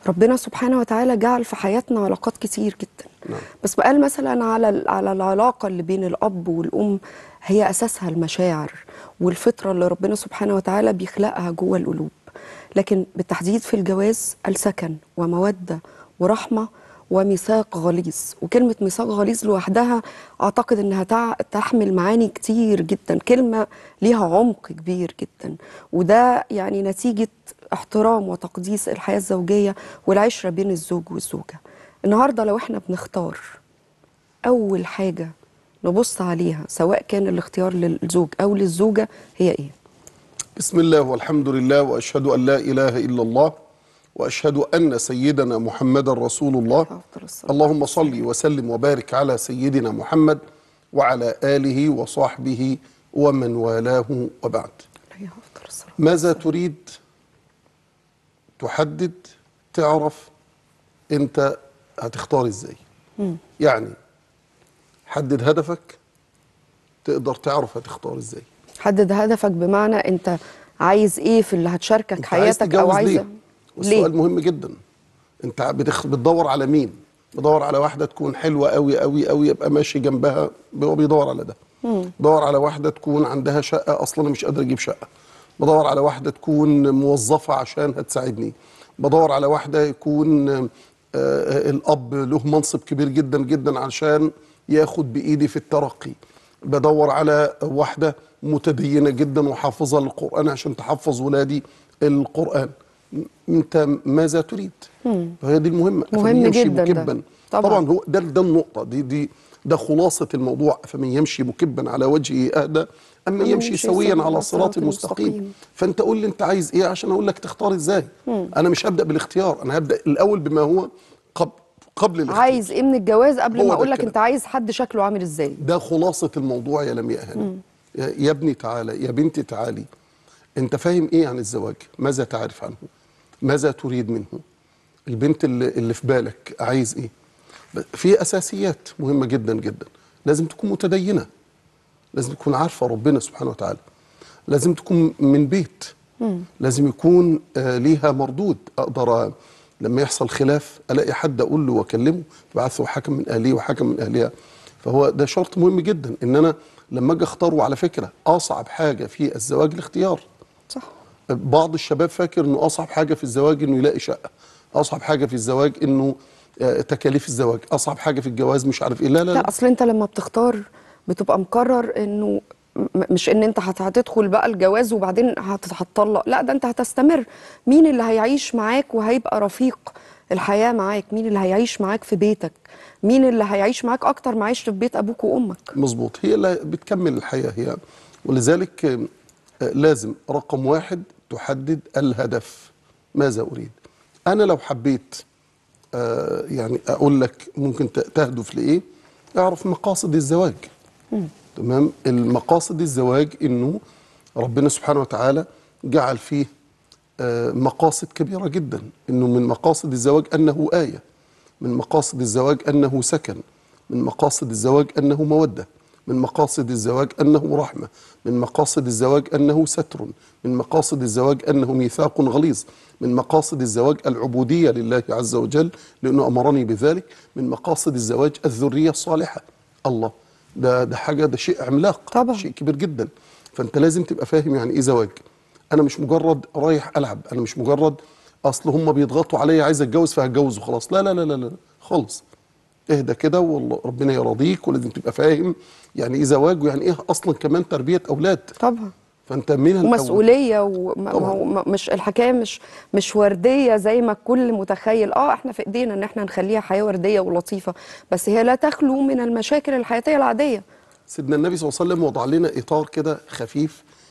ربنا سبحانه وتعالى جعل في حياتنا علاقات كتير جدا نعم. بس بقال مثلا على ال- على العلاقه اللي بين الاب والام هي اساسها المشاعر والفطره اللي ربنا سبحانه وتعالى بيخلقها جوه القلوب لكن بالتحديد في الجواز السكن وموده ورحمه وميثاق غليظ وكلمه ميثاق غليظ لوحدها اعتقد انها تع- تحمل معاني كتير جدا كلمه ليها عمق كبير جدا وده يعني نتيجه احترام وتقديس الحياه الزوجيه والعشره بين الزوج والزوجه النهارده لو احنا بنختار اول حاجه نبص عليها سواء كان الاختيار للزوج او للزوجه هي ايه بسم الله والحمد لله واشهد ان لا اله الا الله واشهد ان سيدنا محمدا رسول الله أفضل الصلاة اللهم صل وسلم وبارك على سيدنا محمد وعلى اله وصحبه ومن والاه وبعد عليه افضل الصلاه ماذا تريد تحدد تعرف انت هتختار ازاي يعني حدد هدفك تقدر تعرف هتختار ازاي حدد هدفك بمعنى انت عايز ايه في اللي هتشاركك انت عايز حياتك او تتجوز عايزه ليه والسؤال مهم جدا انت بتخ... بتدور على مين بدور على واحده تكون حلوه قوي قوي قوي يبقى ماشي جنبها هو بيدور على ده بدور على واحده تكون عندها شقه اصلا مش قادره اجيب شقه بدور على واحده تكون موظفه عشان هتساعدني بدور على واحده يكون آه، آه، الاب له منصب كبير جدا جدا عشان ياخد بايدي في الترقي بدور على واحده متدينه جدا وحافظه للقران عشان تحفظ ولادي القران م- انت ماذا تريد فهي دي المهمه مهم فمن يمشي جداً ده. مكبا طبعاً. طبعا هو ده ده النقطه دي دي ده خلاصه الموضوع فمن يمشي مكبا على وجهه اهدى اما أما يمشي يمشي سويا سوياً على صراط المستقيم. مستقيم فانت قول لي انت عايز ايه عشان اقول لك تختار ازاي انا مش هبدا بالاختيار انا هبدا الاول بما هو قبل قبل الاختيار عايز ايه من الجواز قبل هو ما ده اقول لك الكلام. انت عايز حد شكله عامل ازاي ده خلاصة الموضوع يا لمياء هاني يا يا ابني تعالى يا بنتي تعالي انت فاهم ايه عن الزواج ماذا تعرف عنه ماذا تريد منه البنت اللي, اللي في بالك عايز ايه ب- في اساسيات مهمة جدا جدا لازم تكون متدينة لازم تكون عارفة ربنا سبحانه وتعالى لازم تكون من بيت لازم يكون آه، ليها مردود اقدر لما يحصل خلاف الاقي حد اقول له واكلمه بعثه حكم من اهليه وحكم من اهلها فهو ده شرط مهم جدا ان انا لما اجي اختاره على فكره اصعب حاجه في الزواج الاختيار صح بعض الشباب فاكر انه اصعب حاجه في الزواج انه يلاقي شقه اصعب حاجه في الزواج انه آه، تكاليف الزواج اصعب حاجه في الجواز مش عارف ايه لا لا, لا اصل انت لما بتختار بتبقى مقرر انه م- مش ان انت هت- هتدخل بقى الجواز وبعدين هت- هتطلق لا ده انت هتستمر مين اللي هيعيش معاك وهيبقى رفيق الحياة معاك مين اللي هيعيش معاك في بيتك مين اللي هيعيش معاك اكتر ما عشت في بيت ابوك وامك مظبوط هي اللي بتكمل الحياة هي ولذلك آه، آه، لازم رقم واحد تحدد الهدف ماذا أريد أنا لو حبيت آه، يعني أقول لك ممكن ت- تهدف لإيه اعرف مقاصد الزواج تمام المقاصد الزواج إنه ربنا سبحانه وتعالى جعل فيه آه، مقاصد كبيرة جدا إنه من مقاصد الزواج أنه آية من مقاصد الزواج أنه سكن من مقاصد الزواج أنه مودة من مقاصد الزواج أنه رحمة من مقاصد الزواج أنه ستر من مقاصد الزواج أنه ميثاق غليظ من مقاصد الزواج العبودية لله عز وجل لأنه أمرني بذلك من مقاصد الزواج الذرية الصالحة الله ده ده حاجة ده شيء عملاق طبعاً. شيء كبير جدا فأنت لازم تبقى فاهم يعني إيه زواج أنا مش مجرد رايح ألعب أنا مش مجرد أصل هم بيضغطوا عليا عايز أتجوز فهتجوز وخلاص لا لا لا لا لا خالص اهدى كده والله ربنا يرضيك ولازم تبقى فاهم يعني ايه زواج ويعني ايه اصلا كمان تربيه اولاد طبعا فانت من الأول ومسؤوليه وما طبعاً. هو ما- مش الحكايه مش مش ورديه زي ما الكل متخيل اه احنا في ايدينا ان احنا نخليها حياه ورديه ولطيفه بس هي لا تخلو من المشاكل الحياتيه العاديه سيدنا النبي صلى الله عليه وسلم وضع لنا اطار كده خفيف